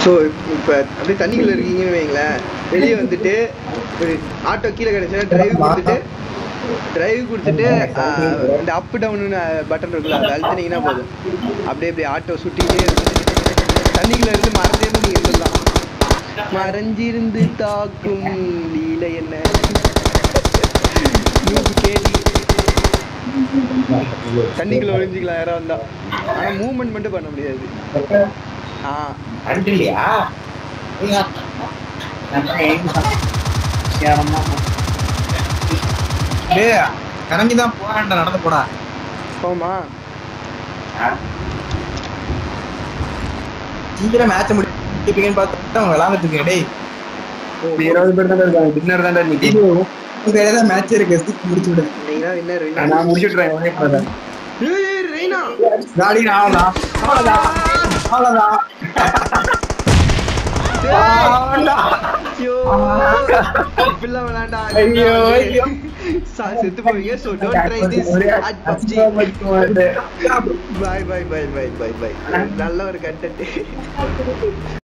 So இப்போ அப்படியே தண்ணிக்குள்ள இருக்கீங்கன்னு வைங்களேன் வெளியே வந்துட்டு ஒரு ஆட்டோ கீழே கிடச்சுன்னா டிரைவ் கொடுத்துட்டு டிரைவ் கொடுத்துட்டு ஆஹ், இந்த அப் டவுன்னு பட்டன் இருக்குல்ல அதை அழுத்தினீங்கன்னா போதும் அப்படியே அப்படியே ஆட்டோ சுட்டிக்கிட்டே இருக்கும் தண்ணிக்குள்ள இருந்து மறந்தே நீங்க இருந்துடலாம் மறைஞ்சிருந்து தாக்கும் லீல என்ன நூறு கேடி தண்ணிக்குள்ள ஒளிஞ்சிக்கலாம் யாரா வந்தா ஆனா மூவ்மெண்ட் மட்டும் பண்ண முடியாது ஆ அண்டில்லையா டேய் இறங்கி தான் போறான்டா நடந்து போடா போமா சீக்கிரம் மேட்ச் முடிப்பீங்கன்னு பார்த்தா அவங்க விளாண்டுட்டு டேய் இருபது பேர் தான் இருக்காங்க டின்னர் தான் இன்னைக்கு உங்க ஏதாவது மேட்ச் இருக்கு சீக்கிரம் முடிச்சு விடு நீங்க தான் வின்னர் நான் முடிச்சுட்றேன் ஒரே போதும். வின்னர் ரெய்னா காடி அவ்வளோதான் அவ்வளோதான் அவ்வளோதான் ஐயோ இப்படிலாம் விளையாண்டா ஐயோ, ஐயோ. சா- செத்து போவீங்க ஸோ டோன்ட் ட்ரை திஸ் ஒரே அட் பப்ஜி மட்டும் வருது. Bye bye bye bye bye bye நல்ல ஒரு கண்டென்ட்